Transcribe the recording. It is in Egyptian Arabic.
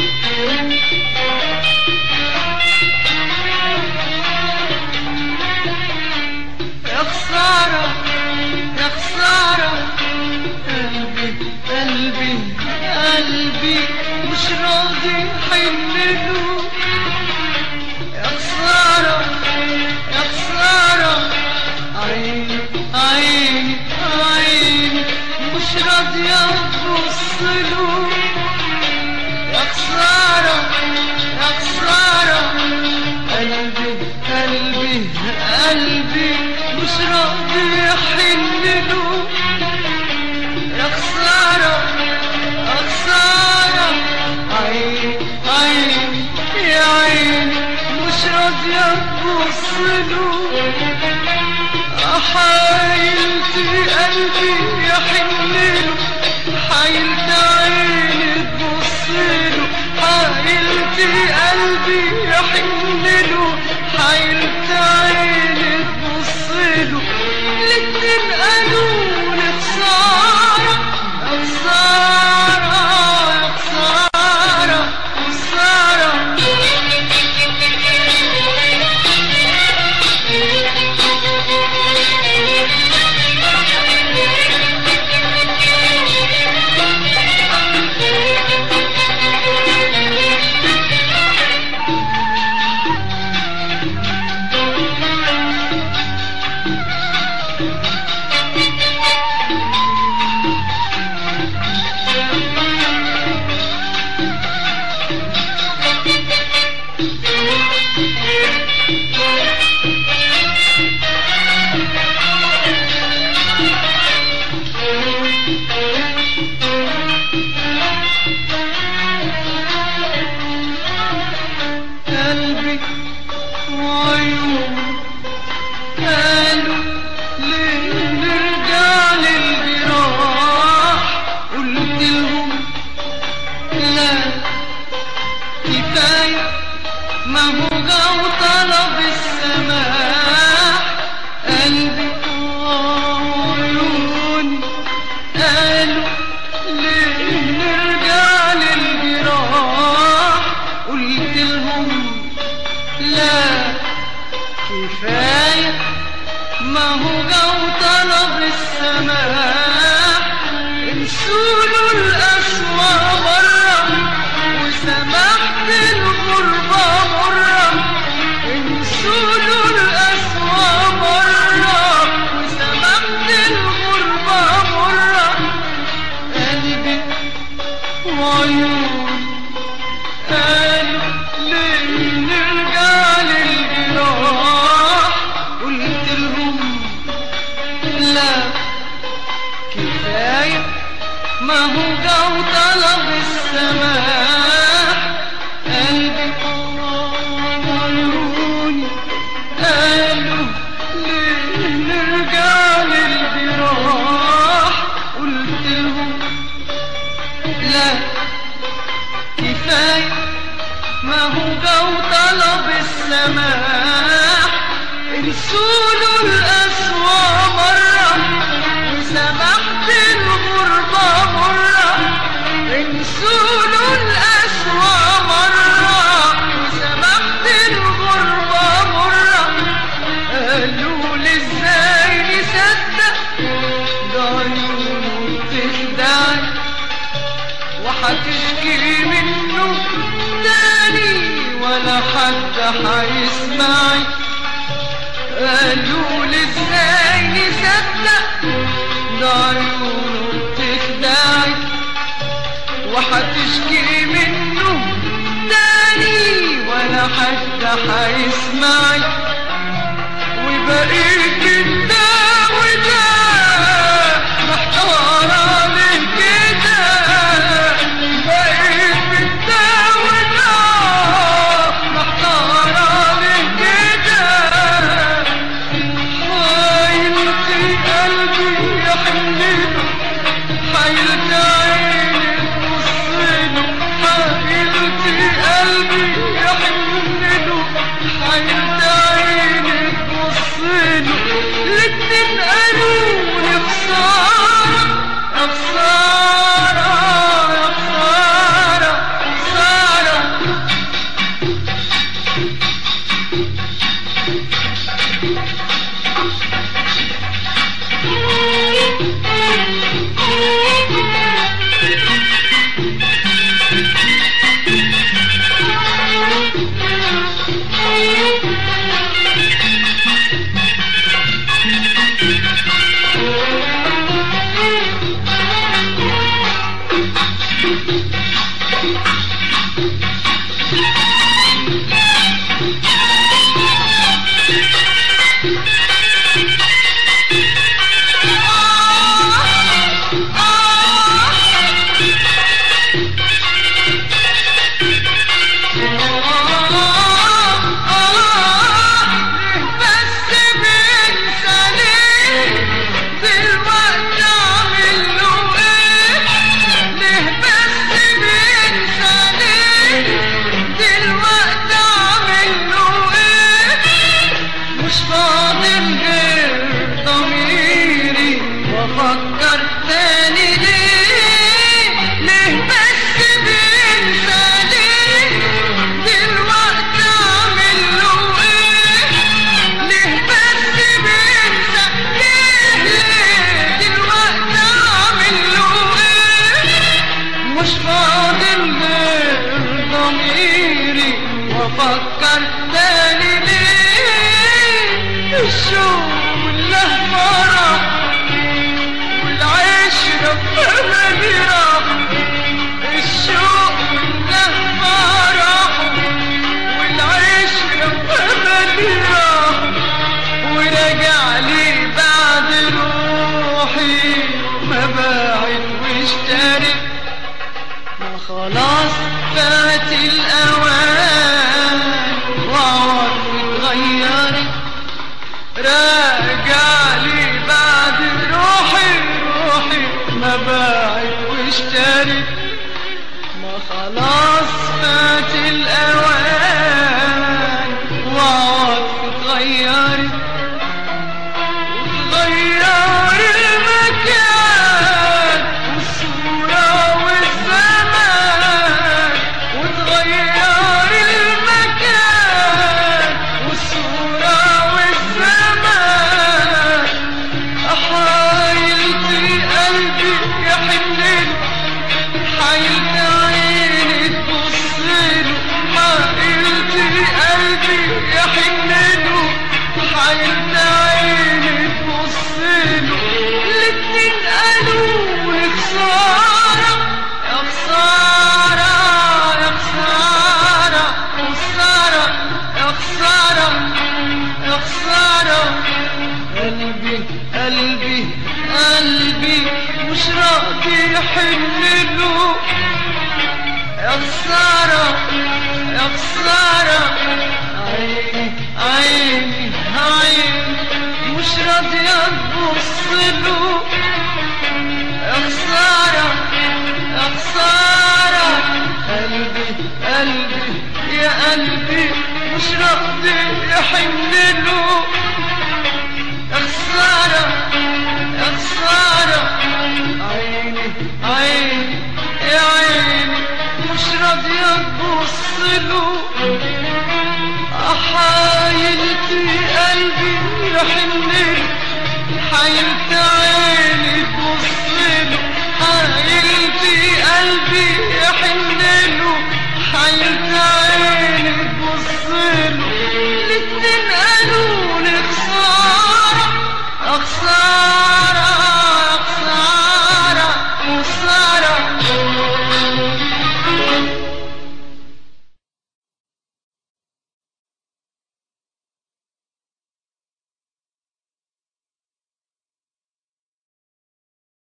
يا خسارة يا خسارة قلبي قلبي قلبي مش راضي يحنله يا خسارة يا خسارة عيني عيني عيني مش راضية تبصله يا خسارة يا خسارة قلبي قلبي قلبي مش راضي يحنله يا خسارة يا خسارة عيني عيني يا عيني مش راضية تبصله حايلتي قلبي يحنله حايلت عيني تبصله حايلتي قلبي يحنله حايلت عيني تبصله الاتنين قالوا لي خسارة يا خسارة يا خسارة خسارة قلبي وعيوني قالوا ليه نرجع للجراح قلت لهم لا كفاية ما هو جو طلب السماح قلبي وعيوني قالوا ليه نرجع للجراح قلت لهم لا كفاية ما هو جو طلب السماح انسولوا الأسوأ مرة وسمحت الغربة مرة انسولوا الأسوأ مرة وسمحت الغربة مرة قلبي وعيوني قالوا ليه نرجع للجراح قلت لهم لا كفاية ما هو جو طلب السماح قلبي وعيوني قالوا ليه نرجع للجراح قلت لهم لا كفاية ما هو جو طلب السماح انسولوا الأسوأ مرة وسمحت الغربة مرة انسولوا الأسوأ مرة وسمحت الغربة مرة قالوا لي ازاي نصدق ده عيونه بتخدعني وحتشكي منه تاني ولا حد هيسمعي قالوا لي ازاي نصدق ده عيونه بتخدعي وحتشكي منه تاني ولا حد هيسمعي وبقيت انت وده محتارة ليه كده بقيت انت وده محتارة ليه كده حايلتي قلبي يحنله حايلت عيني تبصله حايلتي قلبي يحنله حايلت عيني تبصله وافكر تاني ليه الشوق له فرح والعشرة بأملي راح الشوق له فرح والعشرة بأملي راح ورجع لي بعد روحي ما باعت واشترت ما خلاص فات الأوان وعوض واتغيرت راجع لي بعد روحي روحي ما باعت واشترت ما خلاص فات الأوان وعوض واتغيرت غير المكان والصورة والزمان وتغير المكان والصورة والزمان حايلتي قلبي يحنن حايلت عيني تبصله حايلتي قلبي يحنن حايلت عيني تبصله الاتنين قالوا لي خسارة يا خسارة يا خسارة خسارة يا خسارة يا خسارة قلبي قلبي قلبي مش راضي يحن له يا خسارة يا خسارة عيني عيني عيني مش راضية تبص له يا خسارة يا خسارة قلبي قلبي يا قلبي مش راضي يحن له يا خسارة يا خسارة عيني عيني يا عيني مش راضية تبص له حايلتي قلبي يحن حايلت عيني تبص له حايلتي